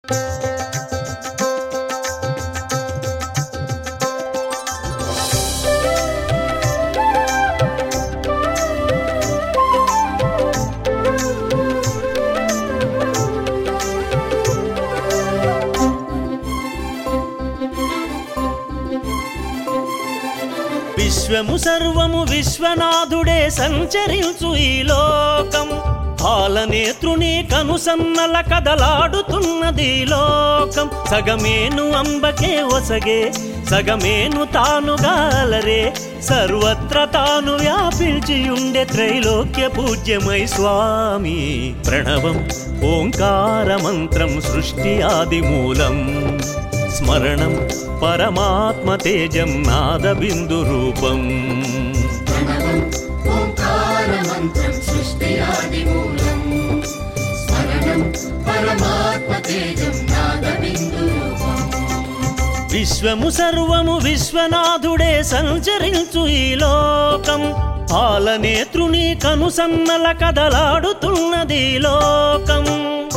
విశ్వము సర్వము విశ్వనాథుడే సంచరించు ఈ లోకం పాలనేత్రుని కనుసన్నల కదలాడుతున్నది ఈ లోకం సగమేను అంబకే ఒసగే సగమేను తానుగాలరే సర్వత్ర తాను వ్యాపించియుండే త్రైలోక్య పూజ్యమై స్వామి ప్రణవం ఓంకార మంత్రం సృష్టి ఆది మూలం స్మరణం పరమాత్మ తేజం నాద బిందు రూపం ప్రణవం ఓంకారమంత్రం సృష్టి ఆదిమూలం స్మరణం పరమాత్మ తేజం నాదబిందు రూపం విశ్వము సర్వము విశ్వనాథుడే సంచరించు ఈ లోకం పాలనేత్రుని కనుసన్నల కదలాడుతున్నది ఈ లోకం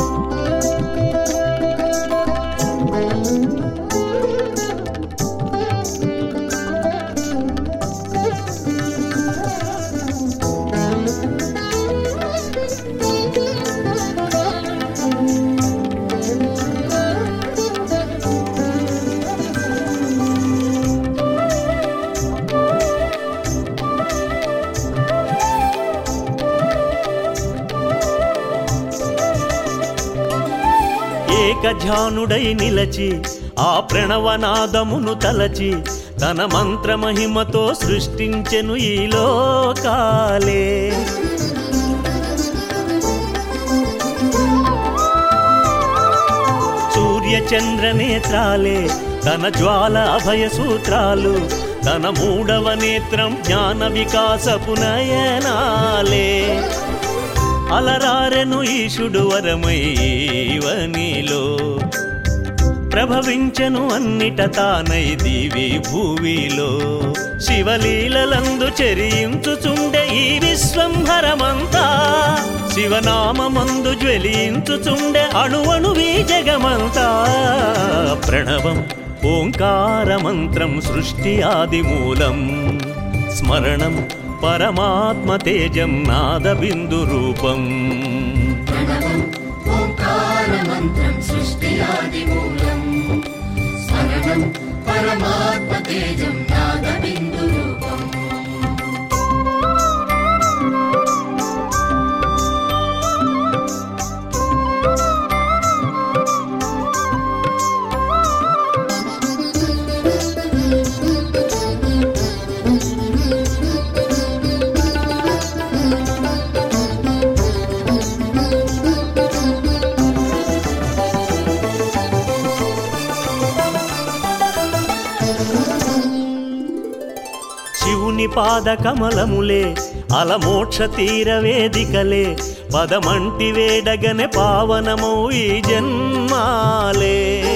ఏకధ్యానుడై నిలచి ఆ ప్రణవనాదమును తలచి తన మంత్ర మహిమతో సృష్టించెను ఈ లోకాలే సూర్య చంద్ర నేత్రాలే తన జ్వాల అభయ సూత్రాలు తన మూడవ నేత్రం జ్ఞాన వికాసపు నయనాలే అలరారెను ఈశుడు వరమైవనిలో ప్రభవించెను అన్నిట తానై దివి భూవిలో శివలీలలందు చెరియించుచుండె ఈ విశ్వంభరమంతా శివనామమందు జ్వలించుచుండె అణువణువీ జగమంతా ప్రణవం ఓంకార మంత్రం సృష్టి ఆది మూలం స్మరణం పరమాత్మ తేజం నాద బిందు రూపం ప్రణవం ఓంకారమంత్రం సృష్టి ఆదిమూలం స్మరణం పరమాత్మ తేజం నాదబిందు రూపం శివుని పాద కమలములే అలమోక్ష తీర వేదికలే పదమంటి వేడగనే పావనమౌ ఈ జన్మాలే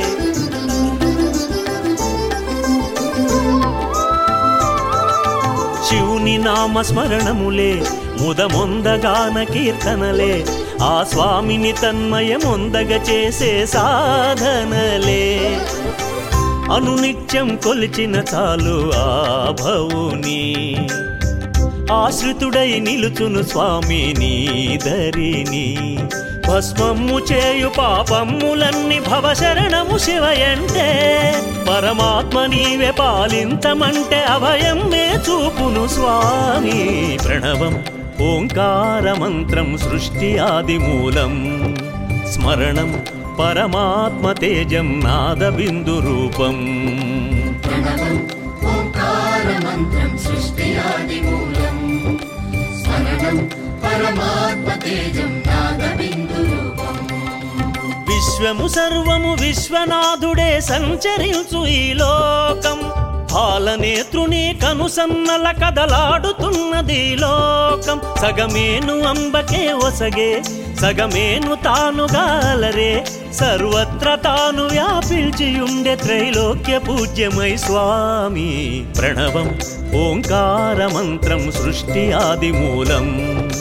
శివుని నామ స్మరణములే ముదమొందగాన కీర్తనలే ఆ స్వామిని తన్మయమొందగ చేసే సాధనలే అనునిత్యం కొలిచిన చాలు ఆ భవుని ఆశ్రితుడై నిలుచును స్వామి నీ దరిని భస్మమ్ము చేయు పాపమ్ములన్ని భవశరణము శివయంటే పరమాత్మ నీవే పాలింతమంటే అభయం మే చూపును స్వామి ప్రణవం ఓంకార మంత్రం సృష్టి ఆది మూలం స్మరణం పరమాత్మ తేజం నాద బిందు రూపం ప్రణవం ఓంకారమంత్రం సృష్టి ఆదిమూలం స్మరణం పరమాత్మ తేజం నాదబిందు రూపం విశ్వము సర్వము విశ్వనాథుడే సంచరించు ఈ లోకం పాలనేత్రుని కనుసన్నల కదలాడుతున్నది ఈ లోకం సగమేను అంబకే ఒసగే సగమేను తానుగాలరే సర్వత్ర తాను వ్యాపించియుండే త్రైలోక్య పూజ్యమై స్వామి ప్రణవం ఓంకార మంత్రం సృష్టి ఆది మూలం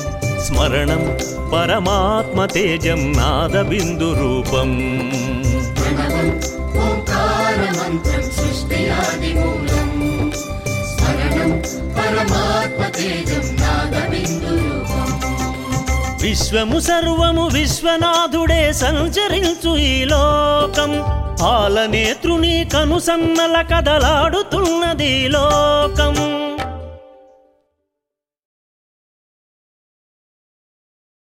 స్మరణం పరమాత్మ తేజం నాద బిందు రూపం విశ్వము సర్వము విశ్వనాథుడే సంచరించు ఈ లోకం పాలనేత్రుని కనుసన్నల కదలాడుతున్నది ఈ లోకం